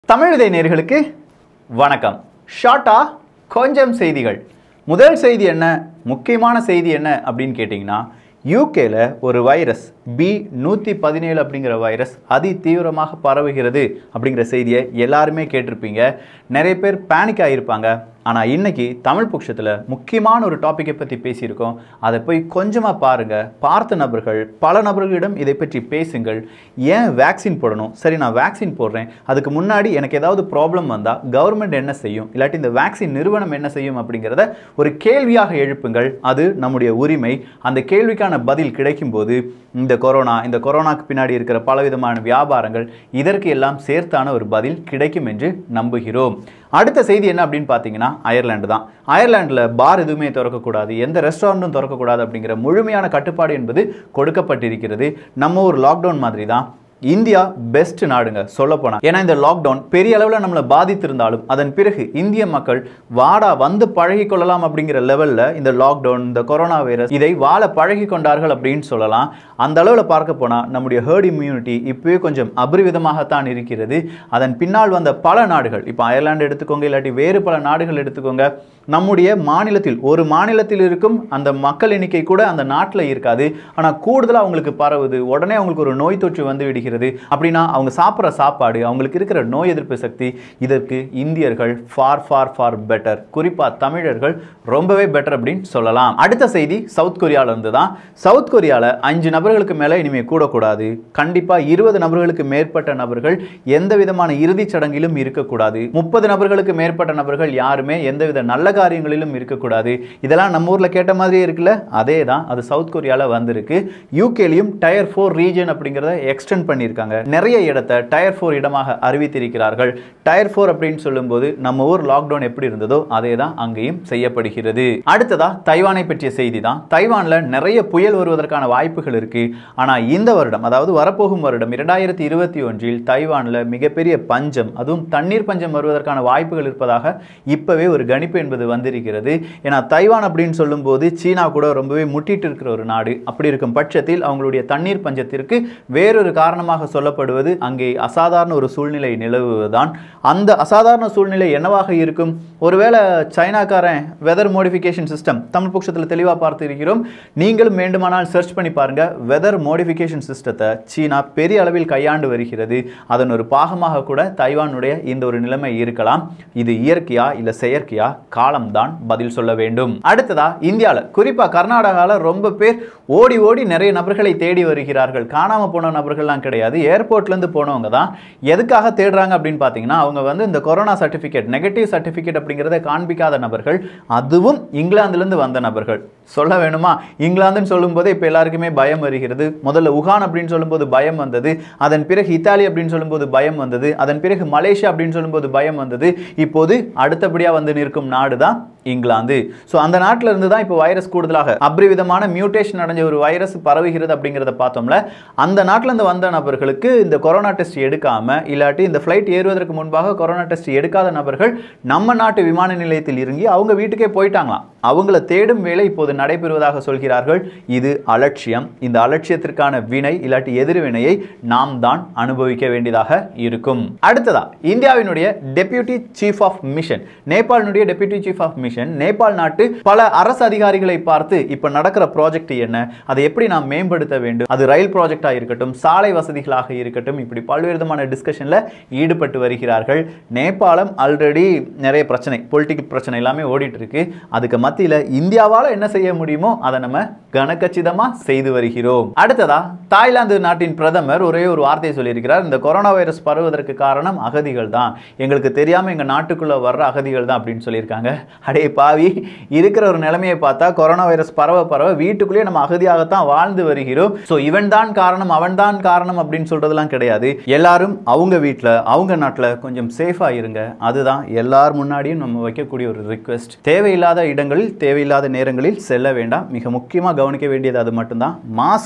தமிழ் விதை நேர்களுக்கு வணக்கம் ஷார்ட்டா கொஞ்சம் செய்திகள் முதல் செய்தி என்ன முக்கியமான செய்தி என்ன அப்படின்னு கேட்டிங்கன்னா யூகேல ஒரு வைரஸ் பி நூற்றி பதினேழு அப்படிங்கிற வைரஸ் அதி தீவிரமாக பரவுகிறது அப்படிங்கிற செய்தியை எல்லாருமே கேட்டிருப்பீங்க நிறைய பேர் பேனிக் ஆகியிருப்பாங்க ஆனால் இன்னைக்கு தமிழ் பட்சத்தில் முக்கியமான ஒரு டாப்பிக்கை பற்றி பேசியிருக்கோம் அதை போய் கொஞ்சமாக பாருங்கள் பார்த்த நபர்கள் பல நபர்களிடம் இதை பற்றி பேசுங்கள் ஏன் வேக்சின் போடணும் சரி நான் வேக்சின் போடுறேன் அதுக்கு முன்னாடி எனக்கு ஏதாவது ப்ராப்ளம் வந்தால் கவர்மெண்ட் என்ன செய்யும் இல்லாட்டி இந்த வேக்சின் நிறுவனம் என்ன செய்யும் அப்படிங்கிறத ஒரு கேள்வியாக எழுப்புங்கள் அது நம்முடைய உரிமை அந்த கேள்விக்கான பதில் கிடைக்கும்போது இந்த கொரோனா இந்த கொரோனாக்கு பின்னாடி இருக்கிற பலவிதமான வியாபாரங்கள் இதற்கு எல்லாம் சேர்த்தான ஒரு பதில் கிடைக்கும் என்று நம்புகிறோம் அடுத்த செய்தி என்ன அப்படின்னு பார்த்தீங்கன்னா அயர்லாண்டு தான் அயர்லாண்டில் பார் எதுவுமே திறக்கக்கூடாது எந்த ரெஸ்டாரண்ட்டும் திறக்கக்கூடாது அப்படிங்கிற முழுமையான கட்டுப்பாடு என்பது கொடுக்கப்பட்டிருக்கிறது நம்ம ஒரு லாக்டவுன் மாதிரி தான் இந்தியா பெஸ்ட் நாடுங்க சொல்லப்போனால் ஏன்னா இந்த லாக்டவுன் பெரிய அளவில் நம்மளை பாதித்திருந்தாலும் அதன் பிறகு இந்திய மக்கள் வாடா வந்து பழகி கொள்ளலாம் அப்படிங்கிற லெவலில் இந்த லாக்டவுன் இந்த கொரோனா வைரஸ் இதை வாழ பழகி கொண்டார்கள் அப்படின்னு சொல்லலாம் அந்த அளவில் பார்க்க போனால் நம்முடைய ஹேர்ட் இம்யூனிட்டி இப்போவே கொஞ்சம் அபரிவிதமாகத்தான் இருக்கிறது அதன் பின்னால் வந்த பல நாடுகள் இப்போ அயர்லாந்து எடுத்துக்கோங்க இல்லாட்டி வேறு பல நாடுகள் எடுத்துக்கோங்க நம்முடைய மாநிலத்தில் ஒரு மாநிலத்தில் இருக்கும் அந்த மக்கள் எண்ணிக்கை கூட அந்த நாட்டில் இருக்காது ஆனால் கூடுதலாக அவங்களுக்கு பரவுது உடனே அவங்களுக்கு ஒரு நோய் தொற்று வந்து விடுகிறது அப்படின்னா அவங்க சாப்பிட்ற சாப்பாடு அவங்களுக்கு இருக்கிற நோய் எதிர்ப்பு சக்தி இதற்கு இந்தியர்கள் ஃபார் ஃபார் ஃபார் பெட்டர் குறிப்பாக தமிழர்கள் ரொம்பவே பெட்டர் அப்படின்னு சொல்லலாம் அடுத்த செய்தி சவுத் கொரியால இருந்து தான் சவுத் கொரியாவில் அஞ்சு நபர்களுக்கு மேலே இனிமேல் கூடக்கூடாது கண்டிப்பாக இருபது நபர்களுக்கு மேற்பட்ட நபர்கள் எந்த விதமான இறுதிச் சடங்கிலும் இருக்கக்கூடாது முப்பது நபர்களுக்கு மேற்பட்ட நபர்கள் யாருமே எந்தவித நல்ல காரியங்களிலும் இருக்கக்கூடாது இதெல்லாம் நம்ம ஊரில் கேட்ட மாதிரியே இருக்குல்ல அதே தான் அது சவுத் கொரியாவில் வந்திருக்கு யூகேலையும் டயர் ஃபோர் ரீஜன் அப்படிங்கிறத எக்ஸ்டெண்ட் பண்ணியிருக்காங்க நிறைய இடத்த டயர் ஃபோர் இடமாக அறிவித்திருக்கிறார்கள் டயர் ஃபோர் அப்படின்னு சொல்லும்போது நம்ம ஊர் லாக்டவுன் எப்படி இருந்ததோ அதே தான் அங்கேயும் செய்யப்படுகிறது அடுத்ததா தைவானை பற்றிய செய்தி தான் தைவானில் நிறைய புயல் வருவதற்கான வாய்ப்புகள் இருக்கு ஆனால் இந்த வருடம் அதாவது வரப்போகும் வருடம் இரண்டாயிரத்தி இருபத்தி ஒன்றில் தைவானில் மிகப்பெரிய பஞ்சம் அதுவும் தண்ணீர் பஞ்சம் வருவதற்கான வாய்ப்புகள் இருப்பதாக இப்பவே ஒரு கணிப்பு என்பது வந்திருக்கிறது ஏன்னா தைவான் அப்படின்னு சொல்லும்போது சீனா கூட ரொம்பவே முட்டிட்டு இருக்கிற ஒரு நாடு அப்படி இருக்கும் பட்சத்தில் அவங்களுடைய தண்ணீர் பஞ்சத்திற்கு வேறொரு காரணமாக சொல்லப்படுவது அங்கே அசாதாரண ஒரு சூழ்நிலை நிலவுவதுதான் அந்த அசாதாரண சூழ்நிலை என்னவாக இருக்கும் ஒருவேளை சைனாக்காரன் வெதர் மோடிஃபிகேஷன் சிஸ்டம் தமிழ் பட்சத்தில் தெளிவாக பார்த்து இருக்கிறோம் நீங்களும் வேண்டுமானால் சர்ச் பண்ணி பாருங்க வெதர் மோடிஃபிகேஷன் சிஸ்டத்தை சீனா பெரிய அளவில் கையாண்டு வருகிறது அதன் ஒரு பாகமாக கூட தைவானுடைய இந்த ஒரு நிலைமை இருக்கலாம் இது இயற்கையா இல்ல செயற்கையா காலம்தான் பதில் சொல்ல வேண்டும் அடுத்ததா இந்தியாவில் குறிப்பா கர்நாடகாவில் ரொம்ப பேர் ஓடி ஓடி நிறைய நபர்களை தேடி வருகிறார்கள் காணாம போன நபர்கள்லாம் கிடையாது ஏர்போர்ட்ல இருந்து போனவங்க தான் எதுக்காக தேடுறாங்க அப்படின்னு பார்த்தீங்கன்னா அவங்க வந்து இந்த கொரோனா சர்டிஃபிகேட் நெகட்டிவ் சர்டிஃபிகேட் அப்படிங்கிறத காண்பிக்காத நபர்கள் அதுவும் இங்கிலாந்துலேருந்து வந்த நபர்கள் சொல்ல வேணுமா இங்கிலாந்துன்னு சொல்லும்போது இப்போ எல்லாருக்குமே பயம் வருகிறது முதல்ல உகான் அப்படின்னு சொல்லும்போது பயம் வந்தது அதன் பிறகு இத்தாலி அப்படின்னு சொல்லும்போது பயம் வந்தது அதன் பிறகு மலேசியா அப்படின்னு சொல்லும்போது பயம் வந்தது இப்போது அடுத்தபடியாக வந்து நிற்கும் நாடு தான் இங்கிலாந்து ஸோ அந்த நாட்டில் இருந்து தான் இப்போ வைரஸ் கூடுதலாக அப்ரிவிதமான மியூட்டேஷன் அடைஞ்ச ஒரு வைரஸ் பரவுகிறது அப்படிங்கிறத பார்த்தோம்ல அந்த நாட்டிலேருந்து வந்த நபர்களுக்கு இந்த கொரோனா டெஸ்ட் எடுக்காம இல்லாட்டி இந்த ஃப்ளைட் ஏறுவதற்கு முன்பாக கொரோனா டெஸ்ட் எடுக்காத நபர்கள் நம்ம நாட்டு விமான நிலையத்தில் இறங்கி அவங்க வீட்டுக்கே போயிட்டாங்களாம் அவங்கள தேடும் வேலை இப்போது நடைபெறுவதாக சொல்கிறார்கள் இது அலட்சியம் இந்த அலட்சியத்திற்கான வினை இல்லாட்டி எதிர்வினையை நாம் தான் அனுபவிக்க வேண்டியதாக இருக்கும் அடுத்ததா இந்தியாவினுடைய டெபியூட்டி சீஃப் ஆஃப் மிஷன் நேபாளினுடைய deputy chief of mission Nepal நாட்டு பல அரசு அதிகாரிகளை பார்த்து இப்ப நடக்கிற ப்ராஜெக்ட் என்ன அதை எப்படி நாம் மேம்படுத்த வேண்டும் அது ரயில் ப்ராஜெக்டாக இருக்கட்டும் சாலை வசதிகளாக இருக்கட்டும் இப்படி பல்வேறு விதமான டிஸ்கஷன்ல ஈடுபட்டு வருகிறார்கள் நேபாளம் ஆல்ரெடி நிறைய பிரச்சனை பொலிட்டிக்கல் பிரச்சனை எல்லாமே ஓடிட்டு இருக்கு அதுக்கு மத்தியில் இந்தியாவால் என்ன செய்ய முடியுமோ அதை நம்ம கனக்கச்சிதமா செய்து வருகிறோம் அடுத்ததா தாய்லாந்து நாட்டின் பிரதமர் ஒரே ஒரு வார்த்தையை சொல்லியிருக்கிறார் இந்த கொரோனா வைரஸ் பரவுவதற்கு காரணம் அகதிகள் தான் எங்களுக்கு தெரியாம எங்க நாட்டுக்குள்ள வர்ற அகதிகள் தான் அப்படின்னு சொல்லியிருக்காங்க அடே பாவி இருக்கிற ஒரு நிலைமையை பார்த்தா கொரோனா வைரஸ் பரவ பரவ வீட்டுக்குள்ளேயே நம்ம அகதியாகத்தான் வாழ்ந்து வருகிறோம் ஸோ இவன் தான் காரணம் அவன் தான் காரணம் அப்படின்னு சொல்றதெல்லாம் கிடையாது எல்லாரும் அவங்க வீட்டில் அவங்க நாட்டில் கொஞ்சம் சேஃபாக இருங்க அதுதான் எல்லார் முன்னாடியும் நம்ம வைக்கக்கூடிய ஒரு ரிக்வெஸ்ட் தேவையில்லாத இடங்களில் தேவையில்லாத நேரங்களில் செல்ல வேண்டாம் மிக முக்கியமாக கவனிக்க வேண்டியது அது மட்டும்தான் மாஸ்க்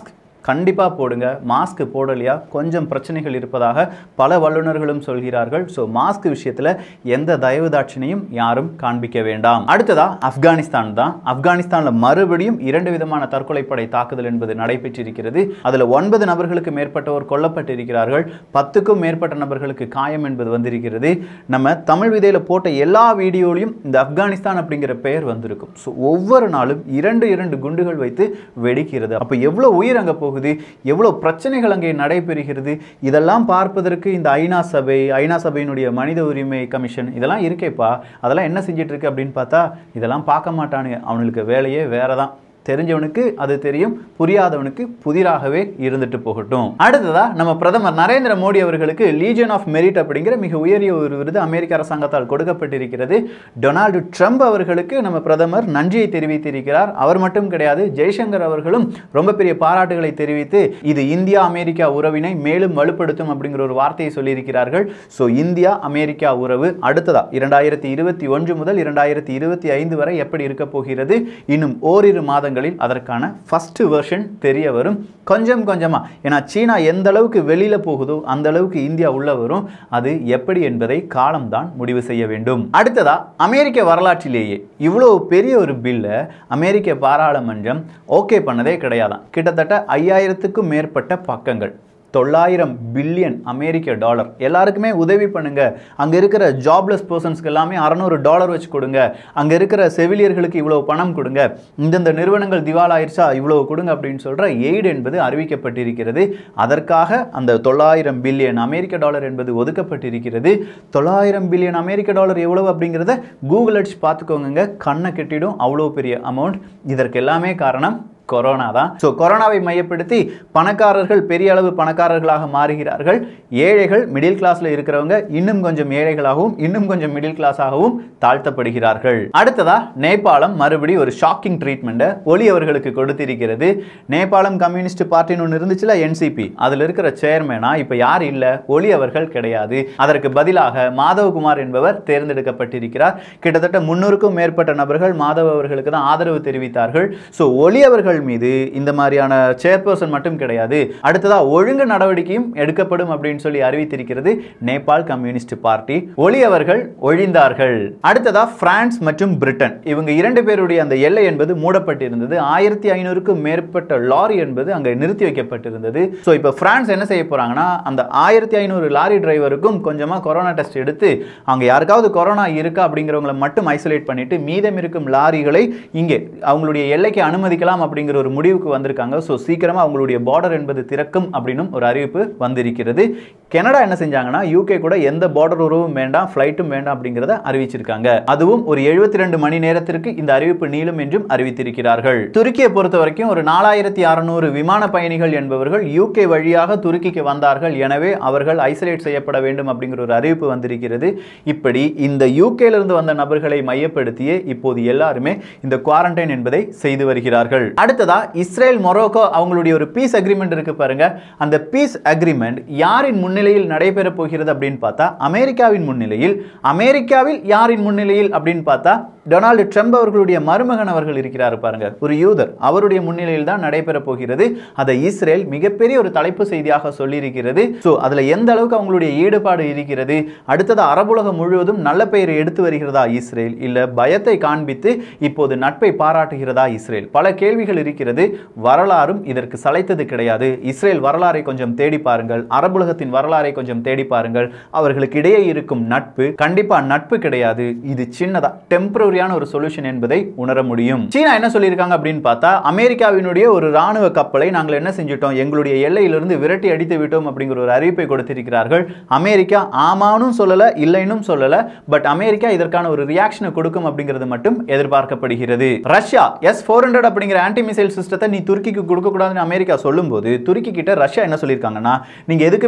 கண்டிப்பாக போடுங்க மாஸ்க் போடலையா கொஞ்சம் பிரச்சனைகள் இருப்பதாக பல வல்லுநர்களும் சொல்கிறார்கள் ஸோ மாஸ்க் விஷயத்தில் எந்த தயவு தாட்சணையும் யாரும் காண்பிக்க வேண்டாம் அடுத்ததா ஆப்கானிஸ்தான் தான் ஆப்கானிஸ்தானில் மறுபடியும் இரண்டு விதமான தற்கொலைப்படை தாக்குதல் என்பது நடைபெற்றிருக்கிறது அதில் ஒன்பது நபர்களுக்கு மேற்பட்டோர் கொல்லப்பட்டிருக்கிறார்கள் பத்துக்கும் மேற்பட்ட நபர்களுக்கு காயம் என்பது வந்திருக்கிறது நம்ம தமிழ் விதையில் போட்ட எல்லா வீடியோலையும் இந்த ஆப்கானிஸ்தான் அப்படிங்கிற பெயர் வந்திருக்கும் ஸோ ஒவ்வொரு நாளும் இரண்டு இரண்டு குண்டுகள் வைத்து வெடிக்கிறது அப்போ எவ்வளோ உயிர் அங்கே போகுது எவ்வளோ பிரச்சனைகள் அங்கே நடைபெறுகிறது இதெல்லாம் பார்ப்பதற்கு இந்த ஐநா சபை ஐநா சபையினுடைய மனித உரிமை கமிஷன் இதெல்லாம் இருக்கேப்பா அதெல்லாம் என்ன செஞ்சிட்டு இருக்கு அப்படின்னு பார்த்தா இதெல்லாம் பார்க்க மாட்டானுங்க அவனுக்கு வேலையே வேற தான் தெரிஞ்சவனுக்கு அது தெரியும் புரியாதவனுக்கு புதிராகவே இருந்துட்டு போகட்டும் அடுத்ததா நம்ம பிரதமர் நரேந்திர மோடி அவர்களுக்கு லீஜன் ஆஃப் மெரிட் அப்படிங்கிற மிக உயரிய ஒரு விருது அமெரிக்க அரசாங்கத்தால் கொடுக்கப்பட்டிருக்கிறது டொனால்டு ட்ரம்ப் அவர்களுக்கு நம்ம பிரதமர் நன்றியை தெரிவித்திருக்கிறார் அவர் மட்டும் கிடையாது ஜெய்சங்கர் அவர்களும் ரொம்ப பெரிய பாராட்டுகளை தெரிவித்து இது இந்தியா அமெரிக்கா உறவினை மேலும் வலுப்படுத்தும் அப்படிங்கிற ஒரு வார்த்தையை சொல்லியிருக்கிறார்கள் ஸோ இந்தியா அமெரிக்கா உறவு அடுத்ததா இரண்டாயிரத்தி இருபத்தி ஒன்று முதல் இரண்டாயிரத்தி இருபத்தி ஐந்து வரை எப்படி இருக்க போகிறது இன்னும் ஓரிரு மாதங்களில் அதற்கான ஃபர்ஸ்ட் வெர்ஷன் தெரிய வரும் கொஞ்சம் கொஞ்சமா ஏன்னா சீனா எந்த அளவுக்கு வெளியில போகுதோ அந்த அளவுக்கு இந்தியா உள்ள வரும் அது எப்படி என்பதை காலம்தான் முடிவு செய்ய வேண்டும் அடுத்ததா அமெரிக்க வரலாற்றிலேயே இவ்வளவு பெரிய ஒரு பில்லை அமெரிக்க பாராளுமன்றம் ஓகே பண்ணதே கிடையாதான் கிட்டத்தட்ட ஐயாயிரத்துக்கும் மேற்பட்ட பக்கங்கள் தொள்ளாயிரம் பில்லியன் அமெரிக்க டாலர் எல்லாருக்குமே உதவி பண்ணுங்க அங்கே இருக்கிற ஜாப்லெஸ் பர்சன்ஸ்க்கு எல்லாமே அறநூறு டாலர் வச்சு கொடுங்க அங்கே இருக்கிற செவிலியர்களுக்கு இவ்வளவு பணம் கொடுங்க இந்தந்த நிறுவனங்கள் திவாலாயிருச்சா இவ்வளவு கொடுங்க அப்படின்னு சொல்ற எய்டு என்பது அறிவிக்கப்பட்டிருக்கிறது அதற்காக அந்த தொள்ளாயிரம் பில்லியன் அமெரிக்க டாலர் என்பது ஒதுக்கப்பட்டிருக்கிறது தொள்ளாயிரம் பில்லியன் அமெரிக்க டாலர் எவ்வளவு அப்படிங்கிறத கூகுள் அடிச்சு பார்த்துக்கோங்க கண்ணை கட்டிடும் அவ்வளோ பெரிய அமௌண்ட் இதற்கு எல்லாமே காரணம் கொரோனா தான் ஸோ கொரோனாவை மையப்படுத்தி பணக்காரர்கள் பெரிய அளவு பணக்காரர்களாக மாறுகிறார்கள் ஏழைகள் மிடில் கிளாஸ்ல இருக்கிறவங்க இன்னும் கொஞ்சம் ஏழைகளாகவும் இன்னும் கொஞ்சம் மிடில் கிளாஸாகவும் தாழ்த்தப்படுகிறார்கள் அடுத்ததா நேபாளம் மறுபடி ஒரு ஷாக்கிங் ட்ரீட்மெண்ட்டை ஒலி அவர்களுக்கு கொடுத்திருக்கிறது நேபாளம் கம்யூனிஸ்ட் பார்ட்டின்னு ஒன்று இருந்துச்சுல என்சிபி அதில் இருக்கிற சேர்மேனா இப்போ யார் இல்லை ஒலி அவர்கள் கிடையாது அதற்கு பதிலாக மாதவகுமார் என்பவர் தேர்ந்தெடுக்கப்பட்டிருக்கிறார் கிட்டத்தட்ட முன்னூறுக்கும் மேற்பட்ட நபர்கள் மாதவ் அவர்களுக்கு தான் ஆதரவு தெரிவித்தார்கள் ஸோ ஒலி அவர்கள் மீது இந்த மாதிரியான சேர்பர்சன் மட்டும் கிடையாது அடுத்ததா ஒழுங்கு நடவடிக்கையும் எடுக்கப்படும் அப்படின்னு சொல்லி அறிவித்திருக்கிறது நேபாள் கம்யூனிஸ்ட் பார்ட்டி ஒலி அவர்கள் ஒழிந்தார்கள் அடுத்ததா பிரான்ஸ் மற்றும் பிரிட்டன் இவங்க இரண்டு பேருடைய அந்த எல்லை என்பது மூடப்பட்டிருந்தது ஆயிரத்தி ஐநூறுக்கும் மேற்பட்ட லாரி என்பது அங்கே நிறுத்தி வைக்கப்பட்டிருந்தது ஸோ இப்போ பிரான்ஸ் என்ன செய்ய போறாங்கன்னா அந்த ஆயிரத்தி ஐநூறு லாரி டிரைவருக்கும் கொஞ்சமாக கொரோனா டெஸ்ட் எடுத்து அங்கே யாருக்காவது கொரோனா இருக்கா அப்படிங்கிறவங்களை மட்டும் ஐசோலேட் பண்ணிட்டு மீதம் இருக்கும் லாரிகளை இங்கே அவங்களுடைய எல்லைக்கு அனுமதிக்கலாம் அப்படிங்கிற ஒரு முடிவுக்கு வந்திருக்காங்க ஸோ சீக்கிரமாக அவங்களுடைய பார்டர் என்பது திறக்கும் அப்படின்னும் ஒரு அறிவிப்பு வந்திருக்கிறது கனடா என்ன செஞ்சாங்கன்னா யூகே கூட எந்த பார்டர் உறவும் வேண்டாம் ஃப்ளைட்டும் வேண்டாம் அப்படிங்கிறத அறிவிச்சிருக்காங்க அதுவும் ஒரு எழுபத்தி ரெண்டு மணி நேரத்திற்கு இந்த அறிவிப்பு நீளும் என்றும் அறிவித்திருக்கிறார்கள் துருக்கியை பொறுத்த வரைக்கும் ஒரு நாலாயிரத்தி அறுநூறு விமான பயணிகள் என்பவர்கள் யூகே வழியாக துருக்கிக்கு வந்தார்கள் எனவே அவர்கள் ஐசோலேட் செய்யப்பட வேண்டும் அப்படிங்கிற ஒரு அறிவிப்பு வந்திருக்கிறது இப்படி இந்த யூகேல இருந்து வந்த நபர்களை மையப்படுத்தியே இப்போது எல்லாருமே இந்த குவாரண்டைன் என்பதை செய்து வருகிறார்கள் அடுத்ததா இஸ்ரேல் மொரோக்கோ அவங்களுடைய ஒரு பீஸ் அக்ரிமெண்ட் இருக்கு பாருங்க அந்த பீஸ் அக்ரிமெண்ட் யாரின் முன்னிலையில் நடைபெற போகிறது அப்படின்னு பார்த்தா அமெரிக்காவின் முன்னிலையில் அமெரிக்காவில் யாரின் முன்னிலையில் அப்படின்னு பார்த்தா டொனால்டு ட்ரம்ப் அவர்களுடைய மருமகன் அவர்கள் இருக்கிறார் பாருங்க ஒரு யூதர் அவருடைய முன்னிலையில் தான் நடைபெற போகிறது அதை இஸ்ரேல் மிகப்பெரிய ஒரு தலைப்பு செய்தியாக சொல்லியிருக்கிறது ஸோ அதுல எந்த அளவுக்கு அவங்களுடைய ஈடுபாடு இருக்கிறது அடுத்தது அரபுலகம் முழுவதும் நல்ல பெயர் எடுத்து வருகிறதா இஸ்ரேல் இல்ல பயத்தை காண்பித்து இப்போது நட்பை பாராட்டுகிறதா இஸ்ரேல் பல கேள்விகள் இருக்கிறது வரலாறும் இதற்கு சளைத்தது கிடையாது இஸ்ரேல் வரலாறை கொஞ்சம் தேடி பாருங்கள் அரபுலகத்தின் வரலாறை கொஞ்சம் தேடி பாருங்கள் அவர்களுக்கு இடையே இருக்கும் நட்பு கண்டிப்பா நட்பு கிடையாது இது சின்னதா டெம்பரரியான ஒரு சொல்யூஷன் என்பதை உணர முடியும் சீனா என்ன சொல்லியிருக்காங்க அப்படின்னு பார்த்தா அமெரிக்காவினுடைய ஒரு ராணுவ கப்பலை நாங்கள் என்ன செஞ்சிட்டோம் எங்களுடைய எல்லையிலிருந்து விரட்டி அடித்து விட்டோம் அப்படிங்கிற ஒரு அறிவிப்பை கொடுத்திருக்கிறார்கள் அமெரிக்கா ஆமானும் சொல்லல இல்லைன்னும் சொல்லல பட் அமெரிக்கா இதற்கான ஒரு ரியாக்ஷனை கொடுக்கும் அப்படிங்கிறது மட்டும் எதிர்பார்க்கப்படுகிறது ரஷ்யா எஸ் ஃபோர் ஹண்ட்ரட் அப்படிங்கிற ஆன்டி மிசைல் சிஸ்டத்தை நீ துருக்கிக்கு கொடுக்க கூடாதுன்னு அமெரிக்கா சொல்லும்போது துருக்கி கிட்ட ரஷ்யா என்ன சொல்லியிருக்காங்கன்னா நீங்க எதுக்குமே பயப்பட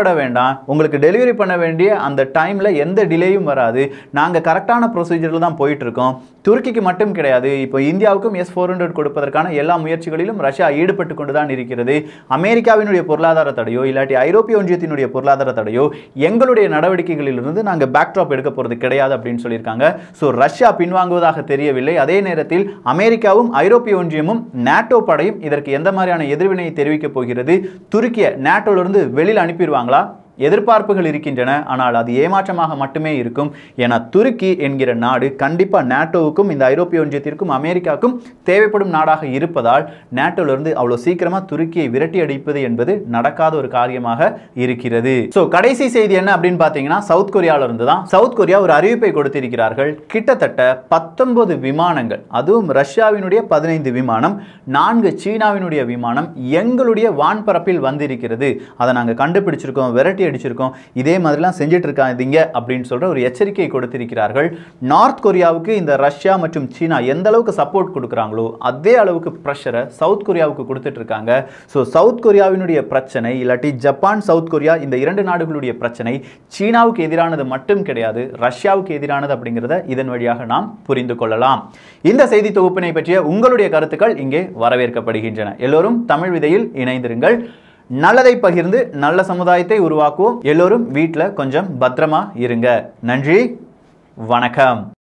பயப்பட வேண்டாம் உங்களுக்கு டெலிவரி பண்ண வேண்டிய அந்த டைமில் எந்த டிலேயும் வராது நாங்கள் கரெக்டான ப்ரொசீஜரில் தான் போயிட்டு இருக்கோம் துருக்கிக்கு மட்டும் கிடையாது இப்போ இந்தியாவுக்கும் எஸ் ஃபோர் ஹண்ட்ரட் கொடுப்பதற்கான எல்லா முயற்சிகளிலும் ரஷ்யா ஈடுபட்டு கொண்டு தான் இருக்கிறது அமெரிக்காவினுடைய பொருளாதார தடையோ இல்லாட்டி ஐரோப்பிய ஒன்றியத்தினுடைய பொருளாதார தடையோ எங்களுடைய நடவடிக்கைகளிலிருந்து நாங்கள் பேக்ட்ராப் எடுக்க போகிறது கிடையாது அப்படின்னு சொல்லியிருக்காங்க ஸோ ரஷ்யா பின்வாங்குவதாக தெரியவில்லை அதே நேரத்தில் அமெரிக்காவும் ஐரோப்பிய ஒன்றியமும் நாட்டோ படையும் இதற்கு எந்த மாதிரியான எதிர்வினையை தெரிவிக்கப் போகிறது துருக்கிய நாட்டோலிருந்து வெளியில் அனுப்பிடுவாங்களா எதிர்பார்ப்புகள் இருக்கின்றன ஆனால் அது ஏமாற்றமாக மட்டுமே இருக்கும் ஏன்னா துருக்கி என்கிற நாடு கண்டிப்பாக நாட்டோவுக்கும் இந்த ஐரோப்பிய ஒன்றியத்திற்கும் அமெரிக்காவுக்கும் தேவைப்படும் நாடாக இருப்பதால் நாட்டோவிலிருந்து அவ்வளோ சீக்கிரமாக துருக்கியை விரட்டி அடிப்பது என்பது நடக்காத ஒரு காரியமாக இருக்கிறது ஸோ கடைசி செய்தி என்ன அப்படின்னு பார்த்தீங்கன்னா சவுத் கொரியாவில இருந்து தான் சவுத் கொரியா ஒரு அறிவிப்பை கொடுத்திருக்கிறார்கள் கிட்டத்தட்ட பத்தொன்பது விமானங்கள் அதுவும் ரஷ்யாவினுடைய பதினைந்து விமானம் நான்கு சீனாவினுடைய விமானம் எங்களுடைய வான்பரப்பில் வந்திருக்கிறது அதை நாங்கள் கண்டுபிடிச்சிருக்கோம் விரட்டி அடிச்சிருக்கோம் இதே மாதிரிலாம் செஞ்சுட்டு இருக்காதீங்க அப்படின்னு சொல்ற ஒரு எச்சரிக்கை கொடுத்திருக்கிறார்கள் நார்த் கொரியாவுக்கு இந்த ரஷ்யா மற்றும் சீனா எந்த அளவுக்கு சப்போர்ட் கொடுக்குறாங்களோ அதே அளவுக்கு ப்ரெஷரை சவுத் கொரியாவுக்கு கொடுத்துட்டு இருக்காங்க ஸோ சவுத் கொரியாவினுடைய பிரச்சனை இல்லாட்டி ஜப்பான் சவுத் கொரியா இந்த இரண்டு நாடுகளுடைய பிரச்சனை சீனாவுக்கு எதிரானது மட்டும் கிடையாது ரஷ்யாவுக்கு எதிரானது அப்படிங்கிறத இதன் வழியாக நாம் புரிந்து கொள்ளலாம் இந்த செய்தி தொகுப்பினை பற்றிய உங்களுடைய கருத்துக்கள் இங்கே வரவேற்கப்படுகின்றன எல்லோரும் தமிழ் விதையில் இணைந்திருங்கள் நல்லதை பகிர்ந்து நல்ல சமுதாயத்தை உருவாக்குவோம் எல்லோரும் வீட்டில் கொஞ்சம் பத்திரமா இருங்க நன்றி வணக்கம்